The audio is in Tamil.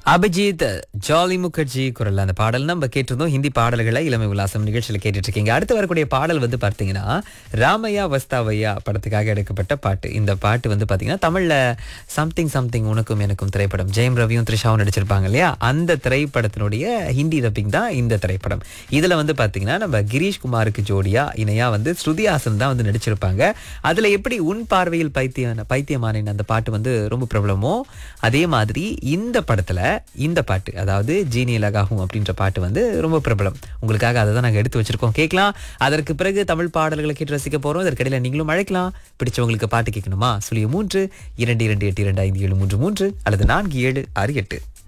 அபிஜித் ஜாலி முகர்ஜி குரல் அந்த பாடல் நம்ம கேட்டிருந்தோம் ஹிந்தி பாடல்களை இளமை உல்லாசம் நிகழ்ச்சியில் கேட்டுட்டு இருக்கீங்க அடுத்து வரக்கூடிய பாடல் வந்து பார்த்தீங்கன்னா ராமையா வஸ்தாவையா படத்துக்காக எடுக்கப்பட்ட பாட்டு இந்த பாட்டு வந்து பார்த்தீங்கன்னா தமிழில் சம்திங் சம்திங் உனக்கும் எனக்கும் திரைப்படம் ஜெயம் ரவியும் த்ரிஷாவும் நடிச்சிருப்பாங்க இல்லையா அந்த திரைப்படத்தினுடைய ஹிந்தி டப்பிங் தான் இந்த திரைப்படம் இதில் வந்து பார்த்தீங்கன்னா நம்ம கிரீஷ் குமாருக்கு ஜோடியா இணையா வந்து ஸ்ருதி ஹாசன் தான் வந்து நடிச்சிருப்பாங்க அதில் எப்படி உன் பார்வையில் பைத்தியம் பைத்தியமானேன் அந்த பாட்டு வந்து ரொம்ப பிரபலமோ அதே மாதிரி இந்த படத்தில் இந்த பாட்டு அதாவது ஜீனி லகாகும் அப்படின்ற பாட்டு வந்து ரொம்ப பிரபலம் உங்களுக்காக அதை தான் நாங்கள் எடுத்து வச்சிருக்கோம் கேட்கலாம் அதற்கு பிறகு தமிழ் பாடல்களை கேட்டு ரசிக்க போகிறோம் இதற்கிடையில் நீங்களும் அழைக்கலாம் பிடிச்சவங்களுக்கு பாட்டு கேட்கணுமா சுழிய மூன்று இரண்டு இரண்டு எட்டு இரண்டு ஐந்து ஏழு மூன்று மூன்று அல்லது நான்கு ஏழு ஆறு எட்டு